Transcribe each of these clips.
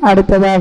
அடுத்ததாக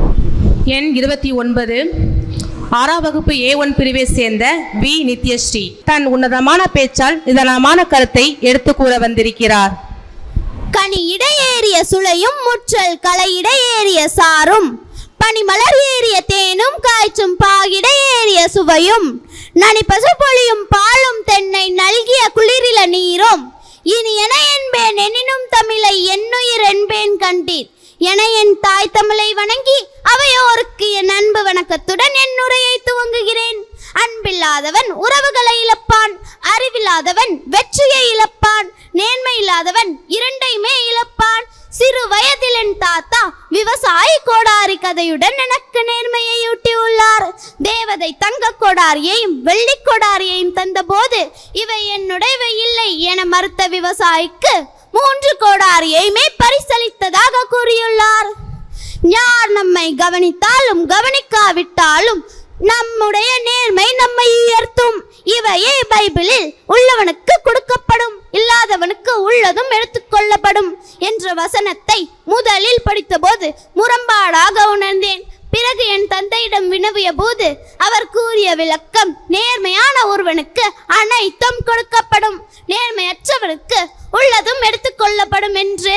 எண் இருபத்தி ஒன்பது ஆறாம் வகுப்பு ஏ ஒன் பிரிவை சேர்ந்த வி நித்யஸ்ரீ தன் உன்னதமான பேச்சால் நிதானமான கருத்தை எடுத்து கூற வந்திருக்கிறார் கனி இடையேறிய சுளையும் முற்றல் களை இடையேறிய சாரும் பனிமலர் ஏறிய தேனும் காய்ச்சும் பாகிடையேறிய சுவையும் நனி பசுபொழியும் பாலும் தென்னை நல்கிய குளிரில நீரும் இனி என என்பேன் எனினும் தமிழை என்னுயிர் என்பேன் கண்டீர் என என் தாய் தமிழை வணங்கி அவையோருக்கு என் அன்பு வணக்கத்துடன் என் உரையை துவங்குகிறேன் அன்பில்லாதவன் உறவுகளை இழப்பான் அறிவில்லாதவன் வெற்றியை இழப்பான் நேர்மை இல்லாதவன் இரண்டையுமே இழப்பான் சிறு வயதில் என் தாத்தா விவசாயி கோடாரி கதையுடன் எனக்கு நேர்மையை ஊட்டியுள்ளார் தேவதை தங்க கோடாரியையும் வெள்ளி கோடாரியையும் தந்தபோது இவை என்னுடையவை இல்லை என மறுத்த விவசாயிக்கு மூன்று கோடாரியையுமே பரிசளித்ததாக கூறியுள்ளார் யார் நம்மை கவனித்தாலும் கவனிக்காவிட்டாலும் நம்முடைய நேர்மை நம்மை உயர்த்தும் இவையே பைபிளில் உள்ளவனுக்கு கொடுக்கப்படும் இல்லாதவனுக்கு உள்ளதும் எடுத்துக்கொள்ளப்படும் என்ற வசனத்தை முதலில் படித்தபோது முரண்பாடாக உணர்ந்தேன் பிறகு என் தந்தையிடம் வினவிய போது அவர் கூறிய விளக்கம் நேர்மையான ஒருவனுக்கு அனைத்தும் கொடுக்கப்படும் நேர்மையற்றவனுக்கு உள்ளதும் எடுத்துக்கொள்ளப்படும் என்று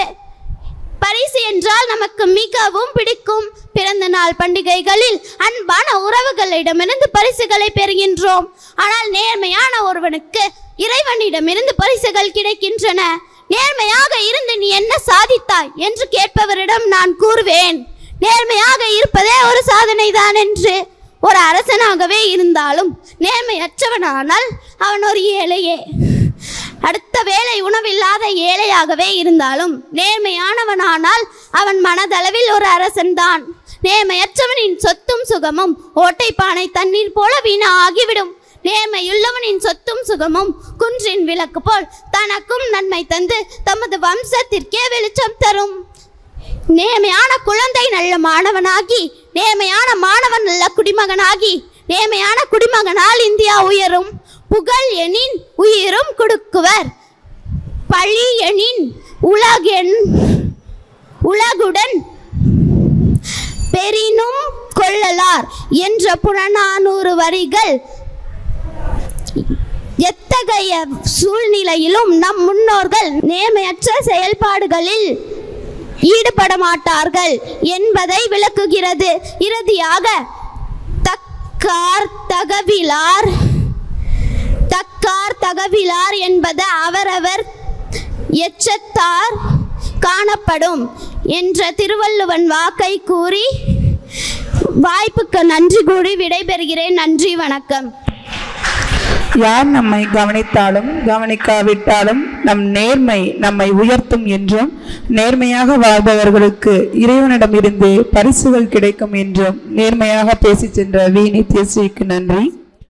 பரிசு என்றால் நமக்கு மிகவும் பிடிக்கும் பிறந்த நாள் பண்டிகைகளில் அன்பான உறவுகளிடமிருந்து பரிசுகளை பெறுகின்றோம் ஆனால் நேர்மையான ஒருவனுக்கு இறைவனிடமிருந்து பரிசுகள் கிடைக்கின்றன நேர்மையாக இருந்து நீ என்ன சாதித்தாய் என்று கேட்பவரிடம் நான் கூறுவேன் நேர்மையாக இருப்பதே ஒரு சாதனை தான் என்று ஒரு அரசனாகவே இருந்தாலும் நேர்மையற்றவனானால் அவன் ஒரு ஏழையே அடுத்த வேளை உணவில்லாத ஏழையாகவே இருந்தாலும் நேர்மையானவனானால் அவன் மனதளவில் ஒரு அரசன்தான் நேர்மையற்றவனின் சொத்தும் சுகமும் ஓட்டைப்பானை தண்ணீர் போல வீணா ஆகிவிடும் நேர்மையுள்ளவனின் சொத்தும் சுகமும் குன்றின் விளக்கு போல் தனக்கும் நன்மை தந்து தமது வம்சத்திற்கே வெளிச்சம் தரும் நேர்மையான குழந்தை நல்ல மாணவனாகி நேர்மையான மாணவன் நல்ல குடிமகனாகி நேர்மையான குடிமகனால் இந்தியா உயரும் புகழ் எனின் உயிரும் கொடுக்குவர் பழி எனின் உலகென் உலகுடன் பெரினும் கொள்ளலார் என்ற புறநானூறு வரிகள் எத்தகைய சூழ்நிலையிலும் நம் முன்னோர்கள் நேர்மையற்ற செயல்பாடுகளில் ஈடுபட மாட்டார்கள் என்பதை விளக்குகிறது இறுதியாக தக்கார் தகவிலார் தக்கார் தகவிலார் என்பது அவரவர் எச்சத்தார் காணப்படும் என்ற திருவள்ளுவன் வாக்கை கூறி வாய்ப்புக்கு நன்றி கூறி விடைபெறுகிறேன் நன்றி வணக்கம் யார் நம்மை கவனித்தாலும் கவனிக்காவிட்டாலும் நம் நேர்மை நம்மை உயர்த்தும் என்றும் நேர்மையாக வாழ்பவர்களுக்கு இறைவனிடமிருந்து பரிசுகள் கிடைக்கும் என்றும் நேர்மையாக பேசிச் சென்ற வி நித்யஸ்ரீக்கு நன்றி